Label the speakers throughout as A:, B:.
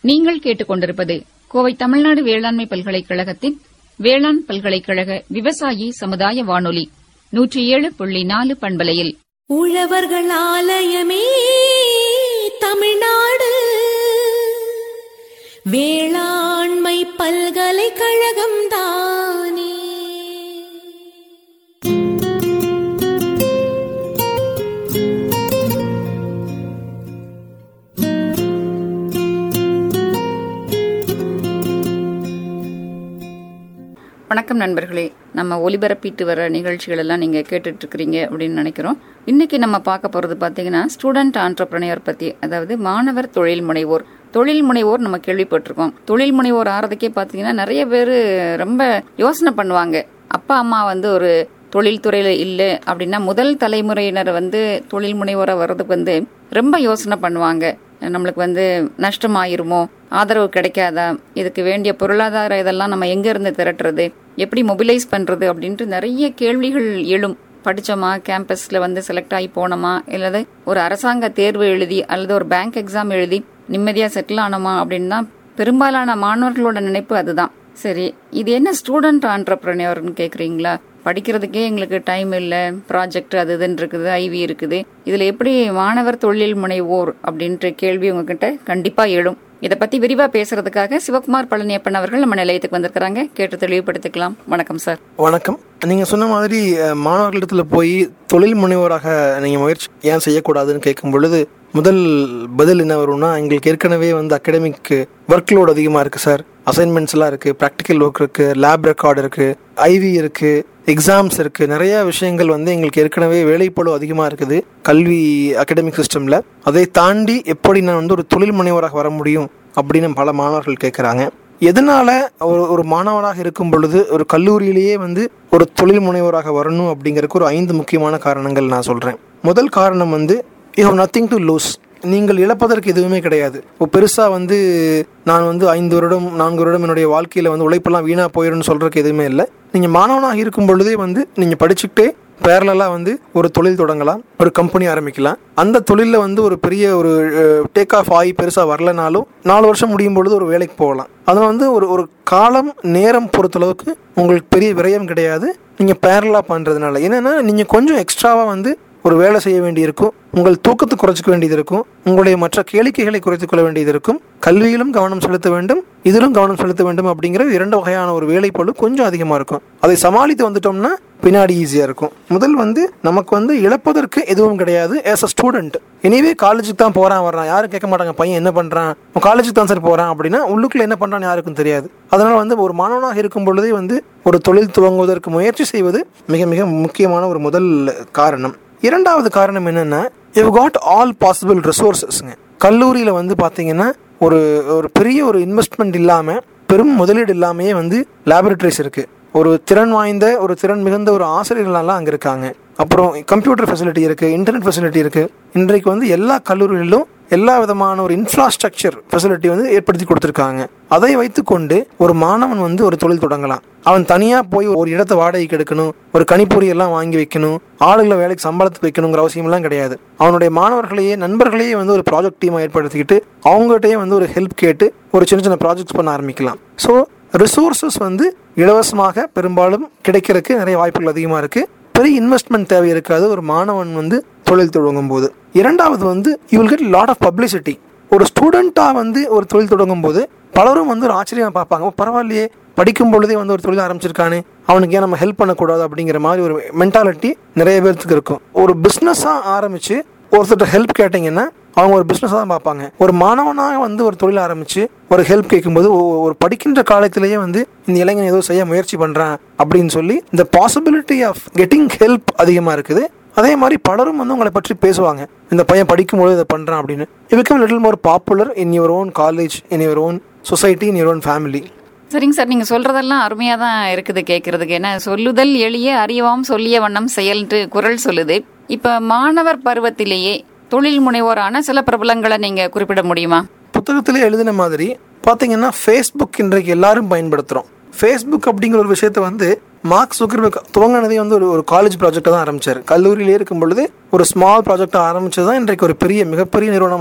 A: நீங்கள் கேட்டுக்கொண்டிருப்பது கோவை தமிழ்நாடு வேளாண்மை பல்கலைக்கழகத்தின் வேளாண் பல்கலைக்கழக விவசாயி சமுதாய வானொலி நூற்றி ஏழு புள்ளி நாலு பண்பலையில்
B: உழவர்கள் ஆலயமே தமிழ்நாடு வேளாண்மை பல்கலைக்கழகம் தானே
A: வணக்கம் நண்பர்களே நம்ம ஒலிபரப்பிட்டு வர நிகழ்ச்சிகள் எல்லாம் நீங்க கேட்டுட்டு இருக்கிறீங்க அப்படின்னு நினைக்கிறோம் இன்னைக்கு நம்ம பார்க்க போறது பாத்தீங்கன்னா ஸ்டூடெண்ட் ஆண்டர்பிரனியர் பத்தி அதாவது மாணவர் தொழில் முனைவோர் தொழில் முனைவோர் நம்ம கேள்விப்பட்டிருக்கோம் தொழில் முனைவோர் ஆறதுக்கே பாத்தீங்கன்னா நிறைய பேர் ரொம்ப யோசனை பண்ணுவாங்க அப்பா அம்மா வந்து ஒரு தொழில்துறையில இல்லை அப்படின்னா முதல் தலைமுறையினர் வந்து தொழில் முனைவோரா வர்றதுக்கு வந்து ரொம்ப யோசனை பண்ணுவாங்க நம்மளுக்கு வந்து நஷ்டமாயிருமோ ஆதரவு கிடைக்காதா இதுக்கு வேண்டிய பொருளாதார இதெல்லாம் நம்ம எங்க இருந்து திரட்டுறது எப்படி மொபிலைஸ் பண்றது அப்படின்ட்டு நிறைய கேள்விகள் எழும் படிச்சோமா கேம்பஸ்ல வந்து செலக்ட் ஆகி போனோமா இல்லது ஒரு அரசாங்க தேர்வு எழுதி அல்லது ஒரு பேங்க் எக்ஸாம் எழுதி நிம்மதியா செட்டில் ஆனோமா அப்படின்னு தான் பெரும்பாலான மாணவர்களோட நினைப்பு அதுதான் சரி இது என்ன ஸ்டூடெண்ட் ஆண்டர்பிரனியர்னு கேக்குறீங்களா படிக்கிறதுக்கே எங்களுக்கு டைம் இல்லை ப்ராஜெக்ட் அது இதுன்னு இருக்குது ஐவி இருக்குது இதுல எப்படி மாணவர் தொழில் முனைவோர் அப்படின்ற கேள்வி உங்ககிட்ட கண்டிப்பா எழும் இதை பத்தி விரிவா பேசுறதுக்காக சிவகுமார் பழனியப்பன் அவர்கள் நம்ம நிலையத்துக்கு வந்திருக்கிறாங்க கேட்டு தெளிவுபடுத்திக்கலாம் வணக்கம் சார்
C: வணக்கம் நீங்கள் சொன்ன மாதிரி அஹ், மாணவர்களிடத்தில் போய் தொழில் முனைவோராக நீங்கள் முயற்சி ஏன் செய்யக்கூடாதுன்னு கேட்கும் பொழுது முதல் பதில் என்ன வரும்னா எங்களுக்கு ஏற்கனவே வந்து அகடமிக் ஒர்க் லோட் அதிகமாக இருக்குது சார் அசைன்மெண்ட்ஸ்லாம் இருக்குது ப்ராக்டிக்கல் ஒர்க் இருக்குது லேப் ரெக்கார்டு இருக்குது ஐவி இருக்குது எக்ஸாம்ஸ் இருக்குது நிறைய விஷயங்கள் வந்து எங்களுக்கு ஏற்கனவே வேலைப்பளு அதிகமாக இருக்குது கல்வி அகடமிக் சிஸ்டமில் அதை தாண்டி எப்படி நான் வந்து ஒரு தொழில் முனைவராக வர முடியும் அப்படின்னு பல மாணவர்கள் கேட்குறாங்க எதனால ஒரு ஒரு மாணவனாக இருக்கும் பொழுது ஒரு கல்லூரியிலேயே வந்து ஒரு தொழில் முனைவராக வரணும் அப்படிங்கறதுக்கு ஒரு ஐந்து முக்கியமான காரணங்கள் நான் சொல்றேன் முதல் காரணம் வந்து you have nothing to lose நீங்கள் இழப்பதற்கு எதுவுமே கிடையாது இப்போ பெருசா வந்து நான் வந்து ஐந்து வருடம் நான்கு வருடம் என்னுடைய வாழ்க்கையில வந்து உழைப்பெல்லாம் வீணா போயிடும்னு சொல்றதுக்கு எதுவுமே இல்லை நீங்க மாணவனாக இருக்கும் பொழுதே வந்து நீங்க படிச்சுக்கிட்டே பேரலாக வந்து ஒரு தொழில் தொடங்கலாம் ஒரு கம்பெனி ஆரம்பிக்கலாம் அந்த தொழிலில் வந்து ஒரு பெரிய ஒரு டேக் ஆஃப் ஆகி பெருசாக வரலனாலும் நாலு வருஷம் முடியும் பொழுது ஒரு வேலைக்கு போகலாம் அதில் வந்து ஒரு ஒரு காலம் நேரம் பொறுத்தளவுக்கு உங்களுக்கு பெரிய விரயம் கிடையாது நீங்கள் பேரலாக பண்ணுறதுனால என்னென்னா நீங்கள் கொஞ்சம் எக்ஸ்ட்ராவாக வந்து ஒரு வேலை செய்ய வேண்டியிருக்கும் உங்கள் தூக்கத்தை குறைச்சிக்க வேண்டியது இருக்கும் உங்களுடைய மற்ற கேளிக்கைகளை குறைத்துக் கொள்ள வேண்டியது இருக்கும் கல்வியிலும் கவனம் செலுத்த வேண்டும் இதிலும் கவனம் செலுத்த வேண்டும் அப்படிங்கிற இரண்டு வகையான ஒரு வேலைப்பளு கொஞ்சம் அதிகமாக இருக்கும் அதை சமாளித்து வந்துட்டோம்னா பின்னாடி ஈஸியாக இருக்கும் முதல் வந்து நமக்கு வந்து இழப்பதற்கு எதுவும் கிடையாது ஆஸ் அ ஸ்டூடெண்ட் எனிவே காலேஜுக்கு தான் போகிறான் வர்றான் யாரும் கேட்க மாட்டாங்க பையன் என்ன பண்ணுறான் காலேஜுக்கு தான் சார் போகிறான் அப்படின்னா உள்ளுக்குள்ள என்ன பண்ணுறான்னு யாருக்கும் தெரியாது அதனால் வந்து ஒரு மாணவனாக இருக்கும் பொழுதே வந்து ஒரு தொழில் துவங்குவதற்கு முயற்சி செய்வது மிக மிக முக்கியமான ஒரு முதல் காரணம் இரண்டாவது காரணம் என்னன்னா யூ காட் ஆல் பாசிபிள் ரிசோர்ஸஸ்ங்க கல்லூரியில் வந்து பார்த்தீங்கன்னா ஒரு ஒரு பெரிய ஒரு இன்வெஸ்ட்மெண்ட் இல்லாமல் பெரும் முதலீடு இல்லாமையே வந்து லேபரட்டரிஸ் இருக்குது ஒரு திறன் வாய்ந்த ஒரு திறன் மிகுந்த ஒரு ஆசிரியர்களெல்லாம் அங்கே இருக்காங்க அப்புறம் கம்ப்யூட்டர் ஃபெசிலிட்டி இருக்குது இன்டர்நெட் ஃபெசிலிட்டி இருக்குது இன்றைக்கு வந்து எல்லா கல்லூரிகளிலும் எல்லா விதமான ஒரு இன்ஃப்ராஸ்ட்ரக்சர் ஃபெசிலிட்டி வந்து ஏற்படுத்தி கொடுத்துருக்காங்க அதை வைத்துக்கொண்டு ஒரு மாணவன் வந்து ஒரு தொழில் தொடங்கலாம் அவன் தனியாக போய் ஒரு இடத்த வாடகைக்கு எடுக்கணும் ஒரு கணிப்பொறி எல்லாம் வாங்கி வைக்கணும் ஆளுகளை வேலைக்கு சம்பளத்துக்கு வைக்கணுங்கிற அவசியம்லாம் கிடையாது அவனுடைய மாணவர்களையே நண்பர்களையே வந்து ஒரு ப்ராஜெக்ட் டீமாக ஏற்படுத்திக்கிட்டு அவங்ககிட்டயே வந்து ஒரு ஹெல்ப் கேட்டு ஒரு சின்ன சின்ன ப்ராஜெக்ட்ஸ் பண்ண ஆரம்பிக்கலாம் ஸோ ரிசோர்ஸஸ் வந்து இலவசமாக பெரும்பாலும் கிடைக்கிறதுக்கு நிறைய வாய்ப்புகள் அதிகமாக இருக்குது பெரிய இன்வெஸ்ட்மெண்ட் தேவை இருக்காது ஒரு மாணவன் வந்து தொழில் தொடங்கும் போது இரண்டாவது வந்து you will get lot of publicity ஒரு ஸ்டூடெண்ட்டாக வந்து ஒரு தொழில் தொடங்கும் போது பலரும் வந்து ஒரு ஆச்சரியமாக பார்ப்பாங்க "ஓ, பரவாயில்லையே படிக்கும் பொழுதே வந்து ஒரு தொழில் ஆரம்பிச்சிருக்கானே அவனுக்கு ஏன் நம்ம ஹெல்ப் பண்ணக்கூடாது அப்படிங்கிற மாதிரி ஒரு மென்டாலிட்டி நிறைய பேர்த்துக்கு இருக்கும் ஒரு பிஸ்னஸாக ஆரம்பித்து ஒருத்தர்கிட்ட ஹெல்ப் கேட்டிங்கன்னா அவங்க ஒரு பிஸ்னஸாக தான் பார்ப்பாங்க ஒரு மாணவனாக வந்து ஒரு தொழில் ஆரம்பித்து ஒரு ஹெல்ப் கேட்கும்போது ஓ- ஒரு படிக்கின்ற காலத்திலேயே வந்து இந்த இளைஞன் ஏதோ செய்ய முயற்சி பண்ணுறான் அப்படின்னு சொல்லி இந்த பாசிபிலிட்டி ஆஃப் கெட்டிங் ஹெல்ப் அதிகமாக இருக்குது அதே மாதிரி பலரும் வந்து உங்களை பற்றி பேசுவாங்க இந்த பையன் படிக்கும்போது இதை பண்ணுறான் அப்படின்னு it become little more popular in your own college in your own society in your own family
A: சரிங்க சார் நீங்க சொல்றதெல்லாம் அருமையா தான் இருக்குது கேட்கறதுக்கு ஏன்னா சொல்லுதல் எளிய அறிவாம் சொல்லிய வண்ணம் செயல்ன்று குரல் சொல்லுது இப்ப மாணவர் பருவத்திலேயே தொழில் முனைவோரான சில பிரபலங்களை நீங்க குறிப்பிட முடியுமா
C: புத்தகத்திலே எழுதின மாதிரி பார்த்தீங்கன்னா ஃபேஸ்புக் இன்றைக்கு எல்லாரும் பயன்படுத்துகிறோம் ஃபேஸ்புக் அப்படிங்கிற ஒரு விஷயத்த வந்து மார்க் சுக்கர்பர்க் துவங்கினதே வந்து ஒரு ஒரு காலேஜ் ப்ராஜெக்டாக தான் ஆரம்பிச்சார் கல்லூரியிலே இருக்கும் பொழுது ஒரு ஸ்மால் ப்ராஜெக்டாக ஆரம்பிச்சது தான் இன்றைக்கு ஒரு பெரிய மிகப்பெரிய நிறுவனமாக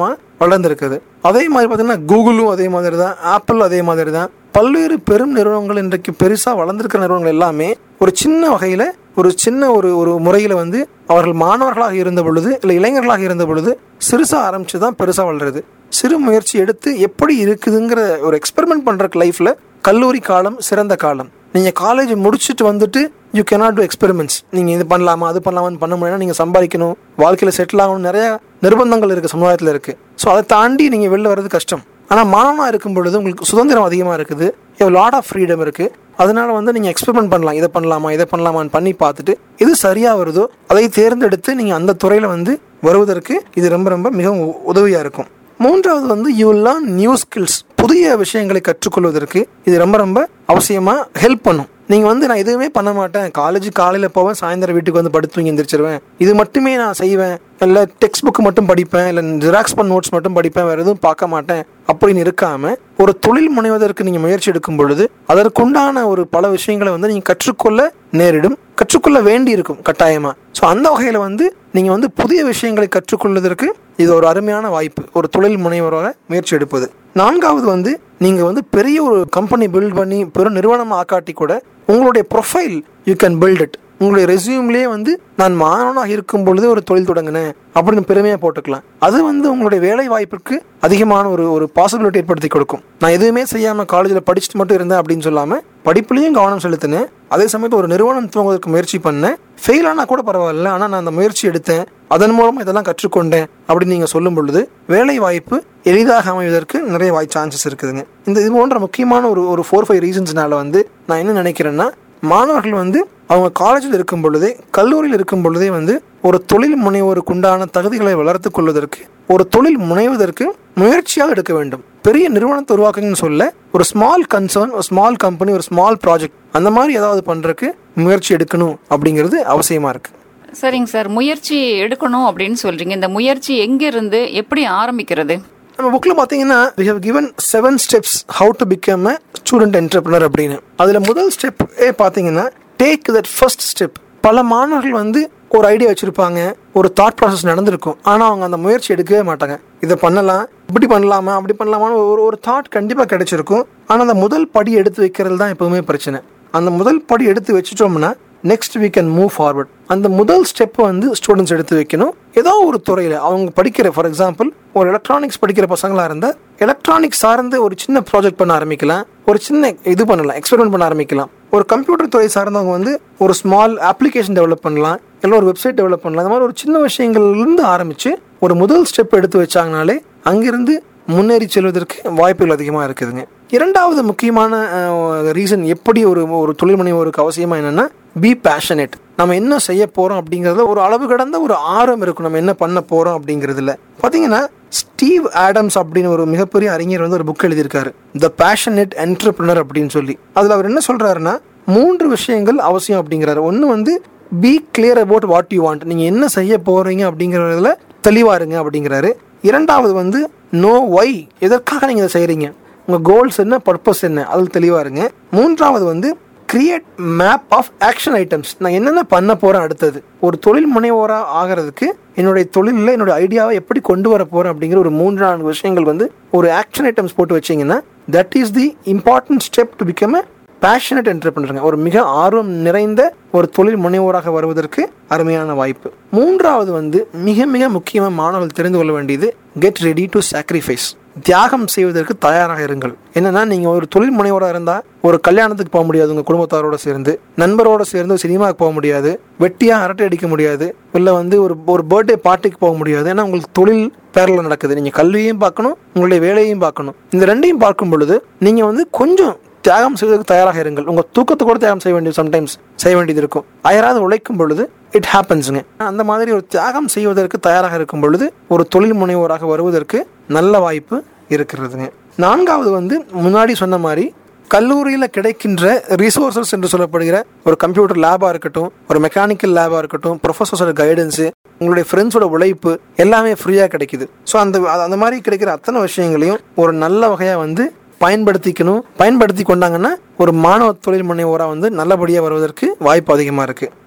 C: வளர்ந்துருக்குது அதே மாதிரி பார்த்தீங்கன்னா கூகுளும் அதே மாதிரி தான் ஆப்பிள் அதே மாதிரி தான் பல்வேறு பெரும் நிறுவனங்கள் இன்றைக்கு பெருசாக வளர்ந்துருக்கிற நிறுவனங்கள் எல்லாமே ஒரு சின்ன வகையில் ஒரு சின்ன ஒரு ஒரு முறையில் வந்து அவர்கள் மாணவர்களாக இருந்த பொழுது இல்லை இளைஞர்களாக இருந்த பொழுது சிறுசாக ஆரம்பித்து தான் பெருசாக வளருது சிறு முயற்சி எடுத்து எப்படி இருக்குதுங்கிற ஒரு எக்ஸ்பெரிமெண்ட் பண்ணுறக்கு லைஃப்பில் கல்லூரி காலம் சிறந்த காலம் நீங்கள் காலேஜ் முடிச்சுட்டு வந்துட்டு யூ cannot do எக்ஸ்பெரிமெண்ட்ஸ் நீங்கள் இது பண்ணலாமா அது பண்ணலாமான்னு பண்ண முடியாது நீங்கள் சம்பாதிக்கணும் வாழ்க்கையில் செட்டில் ஆகணும் நிறைய நிர்பந்தங்கள் இருக்குது சமுதாயத்தில் இருக்குது ஸோ அதை தாண்டி நீங்கள் வெளில வர்றது கஷ்டம் ஆனால் மாணவனாக இருக்கும் பொழுது உங்களுக்கு சுதந்திரம் அதிகமாக இருக்குது லாட் ஆஃப் ஃப்ரீடம் இருக்குது அதனால வந்து நீங்கள் எக்ஸ்பெரிமெண்ட் பண்ணலாம் இதை பண்ணலாமா இதை பண்ணலாமான்னு பண்ணி பார்த்துட்டு எது சரியாக வருதோ அதை தேர்ந்தெடுத்து நீங்கள் அந்த துறையில் வந்து வருவதற்கு இது ரொம்ப ரொம்ப மிகவும் உதவியாக இருக்கும் மூன்றாவது வந்து யூ லேர்ன் நியூ ஸ்கில்ஸ் புதிய விஷயங்களை கற்றுக்கொள்வதற்கு இது ரொம்ப ரொம்ப அவசியமாக ஹெல்ப் பண்ணும் நீங்கள் வந்து நான் எதுவுமே பண்ண மாட்டேன் காலேஜ் காலையில் போவேன் சாயந்தரம் வீட்டுக்கு வந்து படுத்து தூங்கி எந்திரிச்சிருவேன் இது மட்டுமே நான் செய்வேன் இல்லை டெக்ஸ்ட் புக் மட்டும் படிப்பேன் இல்லை ஜெராக்ஸ் பண்ண நோட்ஸ் மட்டும் படிப்பேன் வேறு எதுவும் பார்க்க மாட்டேன் அப்படின்னு இருக்காம ஒரு தொழில் முனைவதற்கு நீங்கள் முயற்சி எடுக்கும் பொழுது அதற்குண்டான ஒரு பல விஷயங்களை வந்து நீங்கள் கற்றுக்கொள்ள நேரிடும் கற்றுக்கொள்ள வேண்டி இருக்கும் கட்டாயமாக ஸோ அந்த வகையில் வந்து நீங்கள் வந்து புதிய விஷயங்களை கற்றுக்கொள்வதற்கு இது ஒரு அருமையான வாய்ப்பு ஒரு தொழில் முனைவராக முயற்சி எடுப்பது நான்காவது வந்து நீங்கள் வந்து பெரிய ஒரு கம்பெனி பில்ட் பண்ணி பெரும் நிறுவனம் ஆக்காட்டி கூட உங்களுடைய profile you can build it உங்களுடைய ரெசியூம்லேயே வந்து நான் மாணவனாக இருக்கும் பொழுது ஒரு தொழில் தொடங்கினேன் அப்படின்னு பெருமையாக போட்டுக்கலாம் அது வந்து உங்களுடைய வேலை வாய்ப்புக்கு அதிகமான ஒரு ஒரு பாசிபிலிட்டி ஏற்படுத்தி கொடுக்கும் நான் எதுவுமே செய்யாமல் காலேஜில் படிச்சுட்டு மட்டும் இருந்தேன் அப்படின்னு சொல்லாமல் படிப்புலையும் கவனம் செலுத்தினேன் அதே சமயத்தில் ஒரு நிறுவனம் துவங்குவதற்கு முயற்சி பண்ணேன் ஃபெயில் ஆனால் கூட பரவாயில்ல ஆனால் நான் அந்த முயற்சி எடுத்தேன் அதன் மூலமாக இதெல்லாம் கற்றுக்கொண்டேன் அப்படின்னு நீங்கள் சொல்லும் பொழுது வேலை வாய்ப்பு எளிதாக அமைவதற்கு நிறைய வாய் சான்சஸ் இருக்குதுங்க இந்த இது போன்ற முக்கியமான ஒரு ஒரு ஃபோர் ஃபைவ் ரீசன்ஸ்னால வந்து நான் என்ன நினைக்கிறேன்னா மாணவர்கள் வந்து அவங்க காலேஜில் இருக்கும் பொழுதே கல்லூரியில் இருக்கும் பொழுதே வந்து ஒரு தொழில் முனைவோருக்கு உண்டான தகுதிகளை வளர்த்து கொள்வதற்கு ஒரு தொழில் முனைவதற்கு முயற்சியாக எடுக்க வேண்டும் பெரிய நிறுவனத்தை உருவாக்குங்கன்னு சொல்ல ஒரு ஸ்மால் கன்சர்ன் ஒரு ஸ்மால் கம்பெனி ஒரு ஸ்மால் ப்ராஜெக்ட் அந்த மாதிரி ஏதாவது பண்ணுறதுக்கு முயற்சி எடுக்கணும் அப்படிங்கிறது அவசியமாக இருக்குது
A: சரிங்க சார் முயற்சி எடுக்கணும் அப்படின்னு சொல்றீங்க இந்த முயற்சி எங்கிருந்து எப்படி ஆரம்பிக்கிறது
C: நம்ம புக்கில் பார்த்தீங்கன்னா we have given seven steps how to become a student entrepreneur அப்படின்னு அதில் முதல் ஸ்டெப் பார்த்தீங்கன்னா டேக் தட் ஃபர்ஸ்ட் ஸ்டெப் பல மாணவர்கள் வந்து ஒரு ஐடியா வச்சுருப்பாங்க ஒரு தாட் ப்ராசஸ் நடந்திருக்கும் ஆனால் அவங்க அந்த முயற்சி எடுக்கவே மாட்டாங்க இதை பண்ணலாம் இப்படி பண்ணலாமா அப்படி பண்ணலாமான்னு ஒரு ஒரு தாட் கண்டிப்பாக கிடைச்சிருக்கும் ஆனால் அந்த முதல் படி எடுத்து வைக்கிறது தான் எப்பவுமே பிரச்சனை அந்த முதல் படி எடுத்து வச்சுட்டோம்னா next we can move forward அந்த முதல் ஸ்டெப் வந்து ஸ்டூடெண்ட்ஸ் எடுத்து வைக்கணும் ஏதோ ஒரு துறையில் அவங்க படிக்கிற ஃபார் எக்ஸாம்பிள் ஒரு எலக்ட்ரானிக்ஸ் படிக்கிற பசங்களாக இருந்தால் எலக்ட்ரானிக்ஸ் சார்ந்து ஒரு சின்ன ப்ராஜெக்ட் பண்ண ஆரம்பிக்கலாம் ஒரு சின்ன இது பண்ணலாம் எக்ஸ்பெரிமெண்ட் பண்ண ஆரம்பிக்கலாம் ஒரு கம்ப்யூட்டர் துறை சார்ந்தவங்க வந்து ஒரு ஸ்மால் அப்ளிகேஷன் டெவலப் பண்ணலாம் இல்லை ஒரு வெப்சைட் டெவலப் பண்ணலாம் அந்த மாதிரி ஒரு சின்ன விஷயங்கள்லேருந்து ஆரம்பித்து ஒரு முதல் ஸ்டெப் எடுத்து வச்சாங்கனாலே அங்கிருந்து முன்னேறி செல்வதற்கு வாய்ப்புகள் அதிகமாக இருக்குதுங்க இரண்டாவது முக்கியமான ரீசன் எப்படி ஒரு ஒரு தொழில் முனைவோருக்கு அவசியமாக என்னென்னா பி பேஷனேட் நம்ம என்ன செய்ய போகிறோம் அப்படிங்கிறதுல ஒரு அளவு கடந்த ஒரு ஆர்வம் இருக்கும் நம்ம என்ன பண்ண போகிறோம் அப்படிங்கிறதுல பார்த்தீங்கன்னா ஸ்டீவ் ஆடம்ஸ் அப்படின்னு ஒரு மிகப்பெரிய அறிஞர் வந்து ஒரு புக் எழுதியிருக்காரு த பேஷனேட் என்டர்பிரினர் அப்படின்னு சொல்லி அதில் அவர் என்ன சொல்கிறாருன்னா மூன்று விஷயங்கள் அவசியம் அப்படிங்கிறாரு ஒன்று வந்து be clear about what you want நீங்கள் என்ன செய்ய போகிறீங்க அப்படிங்கிறதுல தெளிவாக இருங்க அப்படிங்கிறாரு இரண்டாவது வந்து நோ ஒய் எதற்காக நீங்கள் இதை செய்கிறீங்க உங்கள் கோல்ஸ் என்ன பர்பஸ் என்ன அதில் தெளிவாக இருங்க மூன்றாவது வந்து create map of action items நான் என்னென்ன பண்ண போகிறேன் அடுத்தது ஒரு தொழில் முனைவோராக ஆகிறதுக்கு என்னுடைய தொழிலில் என்னுடைய ஐடியாவை எப்படி கொண்டு வர போகிறேன் அப்படிங்கிற ஒரு மூன்று நான்கு விஷயங்கள் வந்து ஒரு ஆக்ஷன் ஐட்டம்ஸ் போட்டு வச்சிங்கன்னா that is the important step to become a passionate என்டர்பிரினருங்க ஒரு மிக ஆர்வம் நிறைந்த ஒரு தொழில் முனைவோராக வருவதற்கு அருமையான வாய்ப்பு மூன்றாவது வந்து மிக மிக முக்கியமாக மாணவர்கள் தெரிந்து கொள்ள வேண்டியது கெட் ரெடி டு சாக்ரிஃபைஸ் தியாகம் செய்வதற்கு தயாராக இருங்கள் என்னன்னா நீங்க ஒரு தொழில் முனைவோராக இருந்தா ஒரு கல்யாணத்துக்கு போக முடியாது உங்க குடும்பத்தாரோட சேர்ந்து நண்பரோட சேர்ந்து சினிமாவுக்கு போக முடியாது வெட்டியா அரட்டை அடிக்க முடியாது இல்ல வந்து ஒரு ஒரு பர்த்டே பார்ட்டிக்கு போக முடியாது ஏன்னா உங்களுக்கு தொழில் பேரில் நடக்குது நீங்க கல்வியையும் பார்க்கணும் உங்களுடைய வேலையையும் பார்க்கணும் இந்த ரெண்டையும் பார்க்கும் பொழுது நீங்க வந்து கொஞ்சம் தியாகம் செய்வதற்கு தயாராக இருங்கள் உங்க தூக்கத்தை கூட தியாகம் செய்ய வேண்டியது சம்டைம்ஸ் செய்ய வேண்டியது இருக்கும் அயராது உழைக்கும் பொழுது இட் ஹேப்பன்ஸுங்க அந்த மாதிரி ஒரு தியாகம் செய்வதற்கு தயாராக இருக்கும் பொழுது ஒரு தொழில் முனைவோராக வருவதற்கு நல்ல வாய்ப்பு இருக்கிறதுங்க நான்காவது வந்து முன்னாடி சொன்ன மாதிரி கல்லூரியில் கிடைக்கின்ற ரிசோர்சஸ் என்று சொல்லப்படுகிற ஒரு கம்ப்யூட்டர் லேபாக இருக்கட்டும் ஒரு மெக்கானிக்கல் லேபாக இருக்கட்டும் ப்ரொஃபஸர்ஸோட கைடன்ஸு உங்களுடைய ஃப்ரெண்ட்ஸோட உழைப்பு எல்லாமே ஃப்ரீயாக கிடைக்குது ஸோ அந்த அந்த மாதிரி கிடைக்கிற அத்தனை விஷயங்களையும் ஒரு நல்ல வகையாக வந்து பயன்படுத்திக்கணும் பயன்படுத்தி கொண்டாங்கன்னா ஒரு மாணவ தொழில் முனைவோராக வந்து நல்லபடியாக வருவதற்கு வாய்ப்பு அதிகமாக இருக்குது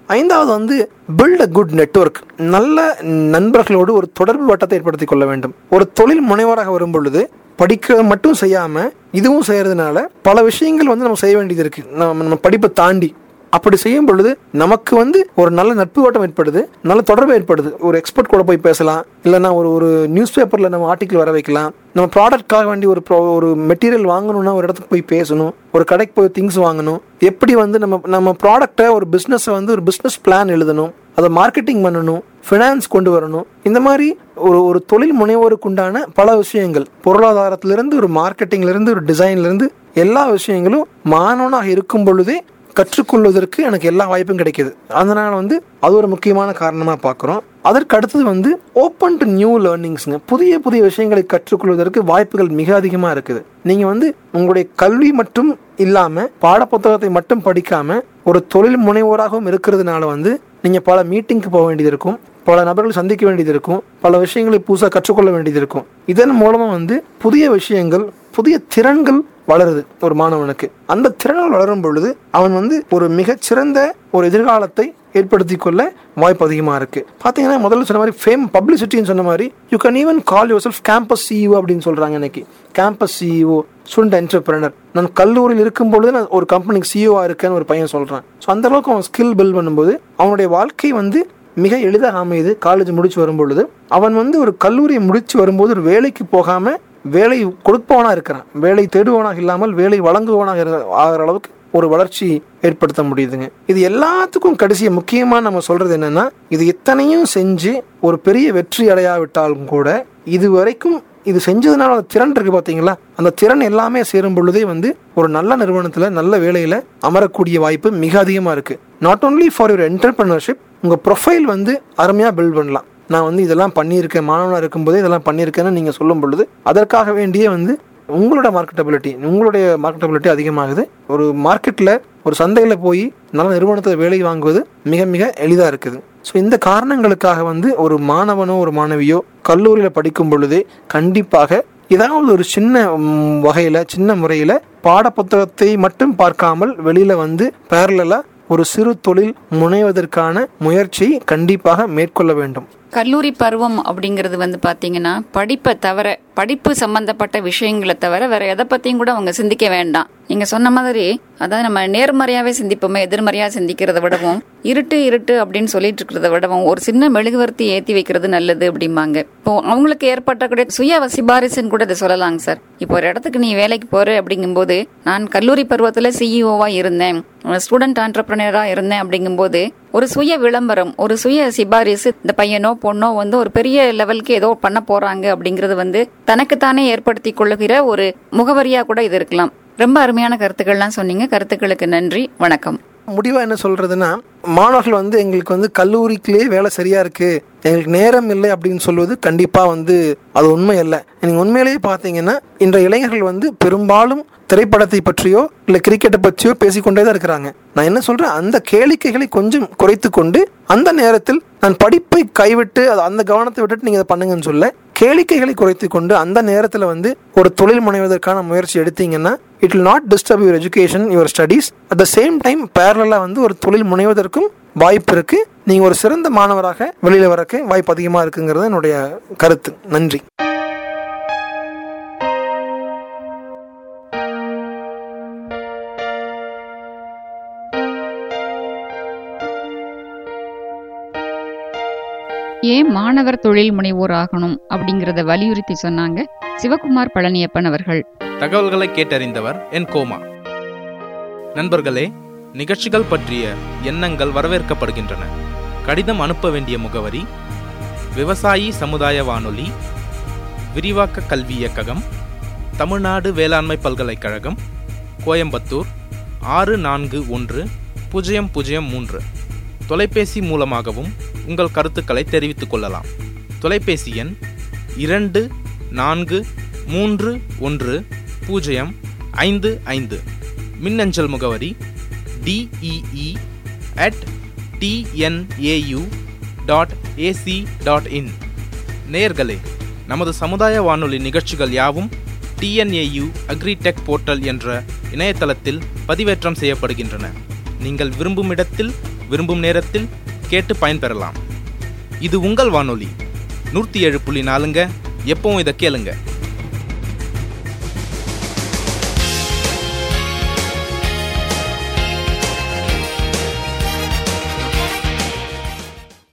C: ஐந்தாவது வந்து பில்ட் அ குட் நெட்வொர்க் நல்ல நண்பர்களோடு ஒரு தொடர்பு வட்டத்தை ஏற்படுத்திக் கொள்ள வேண்டும் ஒரு தொழில் முனைவராக வரும் பொழுது படிக்க மட்டும் செய்யாம இதுவும் செய்யறதுனால பல விஷயங்கள் வந்து நம்ம செய்ய வேண்டியது இருக்கு நம்ம நம்ம படிப்பை தாண்டி அப்படி செய்யும் பொழுது நமக்கு வந்து ஒரு நல்ல நட்பு ஓட்டம் ஏற்படுது நல்ல தொடர்பு ஏற்படுது ஒரு எக்ஸ்பர்ட் கூட போய் பேசலாம் இல்லைன்னா ஒரு ஒரு நியூஸ் பேப்பரில் நம்ம ஆர்டிக்கல் வர வைக்கலாம் நம்ம ப்ராடக்ட்காக வேண்டி ஒரு pro- ஒரு மெட்டீரியல் வாங்கணும்னா ஒரு இடத்துக்கு போய் பேசணும் ஒரு கடைக்கு போய் திங்ஸ் வாங்கணும் எப்படி வந்து நம்ம நம்ம ப்ராடக்ட்டை ஒரு பிஸ்னஸை வந்து ஒரு பிஸ்னஸ் பிளான் எழுதணும் அதை மார்க்கெட்டிங் பண்ணணும் ஃபினான்ஸ் கொண்டு வரணும் இந்த மாதிரி ஒரு ஒரு தொழில் முனைவோருக்கு உண்டான பல விஷயங்கள் பொருளாதாரத்திலிருந்து ஒரு மார்க்கெட்டிங்லேருந்து ஒரு டிசைன்லேருந்து எல்லா விஷயங்களும் மாணவனாக இருக்கும் பொழுதே கற்றுக்கொள்வதற்கு எனக்கு எல்லா வாய்ப்பும் கிடைக்குது அதனால வந்து அது ஒரு முக்கியமான காரணமாக பார்க்குறோம் அதற்கு அடுத்தது வந்து ஓப்பன் டு நியூ லேர்னிங்ஸ்ங்க புதிய புதிய விஷயங்களை கற்றுக்கொள்வதற்கு வாய்ப்புகள் மிக அதிகமாக இருக்குது நீங்கள் வந்து உங்களுடைய கல்வி மட்டும் இல்லாமல் பாடப்புத்தகத்தை மட்டும் படிக்காமல் ஒரு தொழில் முனைவோராகவும் இருக்கிறதுனால வந்து நீங்கள் பல மீட்டிங்க்கு போக வேண்டியது இருக்கும் பல நபர்களை சந்திக்க வேண்டியது இருக்கும் பல விஷயங்களை புதுசாக கற்றுக்கொள்ள வேண்டியது இருக்கும் இதன் மூலமாக வந்து புதிய விஷயங்கள் புதிய திறன்கள் வளருது ஒரு மாணவனுக்கு அந்த திறன்கள் வளரும் பொழுது அவன் வந்து ஒரு மிகச்சிறந்த ஒரு எதிர்காலத்தை ஏற்படுத்தி கொள்ள வாய்ப்பு அதிகமாக இருக்கு பார்த்தீங்கன்னா முதல்ல சொன்ன மாதிரி ஃபேம் பப்ளிசிட்டின்னு சொன்ன மாதிரி you can even call yourself campus CEO அப்படின்னு சொல்றாங்க இன்னைக்கு கேம்பஸ் சிஇஓ ஸ்டூடெண்ட் என்டர்பிரினர் நான் கல்லூரியில் இருக்கும் பொழுது நான் ஒரு கம்பெனிக்கு சிஇஓவா இருக்கேன்னு ஒரு பையன் சொல்றான் ஸோ அந்த அளவுக்கு அவன் ஸ்கில் பில்ட் பண்ணும்போது அவனுடைய வாழ்க்கை வந்து மிக எளிதாக அமையுது காலேஜ் முடிச்சு வரும் பொழுது அவன் வந்து ஒரு கல்லூரியை முடிச்சு வரும்போது ஒரு வேலைக்கு போகாம வேலை கொடுப்பவனா இருக்கிறான் வேலை தேடுவனாக இல்லாமல் வேலை வழங்குவனாக இரு- ஆகிற அளவுக்கு ஒரு வளர்ச்சி ஏற்படுத்த முடியுதுங்க இது எல்லாத்துக்கும் கடைசிய முக்கியமா நம்ம சொல்றது என்னன்னா இது இத்தனையும் செஞ்சு ஒரு பெரிய வெற்றி அடையாவிட்டாலும் கூட இது வரைக்கும் இது செஞ்சதுனால அந்த திறன் இருக்கு பாத்தீங்களா அந்த திறன் எல்லாமே சேரும் பொழுதே வந்து ஒரு நல்ல நிறுவனத்துல நல்ல வேலையில அமரக்கூடிய வாய்ப்பு மிக அதிகமா இருக்கு not only for your entrepreneurship உங்க ப்ரொஃபைல் வந்து அருமையா பில்ட் பண்ணலாம் நான் வந்து இதெல்லாம் பண்ணியிருக்கேன் மாணவனாக இருக்கும்போதே இதெல்லாம் பண்ணியிருக்கேன்னு நீங்கள் சொல்லும் பொழுது அதற்காக வேண்டியே வந்து உங்களோட மார்க்கெட்டபிலிட்டி உங்களுடைய மார்க்கெட்டபிலிட்டி அதிகமாகுது ஒரு மார்க்கெட்டில் ஒரு சந்தையில் போய் நல்ல நிறுவனத்தில் வேலை வாங்குவது மிக மிக எளிதாக இருக்குது ஸோ இந்த காரணங்களுக்காக வந்து ஒரு மாணவனோ ஒரு மாணவியோ கல்லூரியில் படிக்கும் பொழுதே கண்டிப்பாக ஏதாவது ஒரு சின்ன ம், வகையில சின்ன முறையில பாடப்புத்தகத்தை மட்டும் பார்க்காமல் வெளியில வந்து பேரலா ஒரு சிறு தொழில் முனைவதற்கான முயற்சியை கண்டிப்பாக மேற்கொள்ள வேண்டும்
A: கல்லூரி பருவம் அப்படிங்கிறது வந்து பாத்தீங்கன்னா படிப்பை தவிர படிப்பு சம்பந்தப்பட்ட விஷயங்களை தவிர வேற எதை பத்தியும் கூட அவங்க சிந்திக்க வேண்டாம் நீங்க சொன்ன மாதிரி அதாவது நம்ம நேர்மறையாவே சிந்திப்போமே எதிர்மறையா சிந்திக்கிறத விடவும் இருட்டு இருட்டு அப்படின்னு சொல்லிட்டு இருக்கிறத விடவும் ஒரு சின்ன மெழுகுவர்த்தி ஏத்தி வைக்கிறது நல்லது அப்படிம்பாங்க இப்போ அவங்களுக்கு ஏற்பட்ட சுய சிபாரிசுன்னு கூட இதை சொல்லலாங்க சார் இப்போ ஒரு இடத்துக்கு நீ வேலைக்கு போற அப்படிங்கும்போது நான் கல்லூரி பருவத்துல சிஇஓவா இருந்தேன் ஸ்டூடெண்ட் ஆண்டர்பிரினரா இருந்தேன் அப்படிங்கும்போது ஒரு சுய விளம்பரம் ஒரு சுய சிபாரிசு இந்த பையனோ பொண்ணோ வந்து ஒரு பெரிய லெவலுக்கு ஏதோ பண்ண போறாங்க அப்படிங்கறது வந்து தனக்குத்தானே ஏற்படுத்தி கொள்ளுகிற ஒரு முகவரியா கூட இது இருக்கலாம் ரொம்ப அருமையான கருத்துக்கள்லாம் சொன்னீங்க கருத்துக்களுக்கு நன்றி வணக்கம்
C: முடிவா என்ன சொல்றதுன்னா மாணவர்கள் வந்து எங்களுக்கு வந்து கல்லூரிக்குள்ளேயே வேலை சரியா இருக்கு எங்களுக்கு நேரம் இல்லை அப்படின்னு சொல்வது கண்டிப்பா வந்து அது உண்மை அல்ல நீங்க உண்மையிலேயே பார்த்தீங்கன்னா இன்றைய இளைஞர்கள் வந்து பெரும்பாலும் திரைப்படத்தை பற்றியோ இல்லை கிரிக்கெட்டை பற்றியோ பேசிக்கொண்டே தான் இருக்கிறாங்க நான் என்ன சொல்றேன் அந்த கேளிக்கைகளை கொஞ்சம் குறைத்து கொண்டு அந்த நேரத்தில் நான் படிப்பை கைவிட்டு அது அந்த கவனத்தை விட்டுட்டு நீங்க இதை பண்ணுங்கன்னு சொல்ல கேளிக்கைகளை குறைத்து கொண்டு அந்த நேரத்தில் வந்து ஒரு தொழில் முனைவதற்கான முயற்சி எடுத்தீங்கன்னா it will not disturb your education your studies at the same time பேரலாக வந்து ஒரு தொழில் முனைவதற்கும் வாய்ப்பு இருக்கு நீங்க ஒரு சிறந்த மாணவராக வெளியில வரக்கு வாய்ப்பு அதிகமா இருக்குங்கிறது என்னுடைய கருத்து நன்றி
A: ஏன் மாணவர் தொழில் முனைவோர் ஆகணும் அப்படிங்கறத வலியுறுத்தி சொன்னாங்க சிவகுமார் பழனியப்பன் அவர்கள்
D: தகவல்களை கேட்டறிந்தவர் என் கோமா நண்பர்களே நிகழ்ச்சிகள் பற்றிய எண்ணங்கள் வரவேற்கப்படுகின்றன கடிதம் அனுப்ப வேண்டிய முகவரி விவசாயி சமுதாய வானொலி விரிவாக்க கல்வி இயக்ககம் தமிழ்நாடு வேளாண்மை பல்கலைக்கழகம் கோயம்புத்தூர் ஆறு நான்கு ஒன்று பூஜ்ஜியம் பூஜ்ஜியம் மூன்று தொலைபேசி மூலமாகவும் உங்கள் கருத்துக்களை தெரிவித்துக் கொள்ளலாம் தொலைபேசி எண் இரண்டு நான்கு மூன்று ஒன்று பூஜ்ஜியம் ஐந்து ஐந்து மின்னஞ்சல் முகவரி D E E at T N A U dot A C dot in நேயர்களே நமது சமுதாய வானொலி நிகழ்ச்சிகள் யாவும் டிஎன்ஏயு அக்ரிடெக் போர்ட்டல் என்ற இணையதளத்தில் பதிவேற்றம் செய்யப்படுகின்றன நீங்கள் விரும்பும் இடத்தில் விரும்பும் நேரத்தில் கேட்டு பயன்பெறலாம் இது உங்கள் வானொலி நூற்றி ஏழு புள்ளி நாலுங்க எப்பவும் இதை கேளுங்க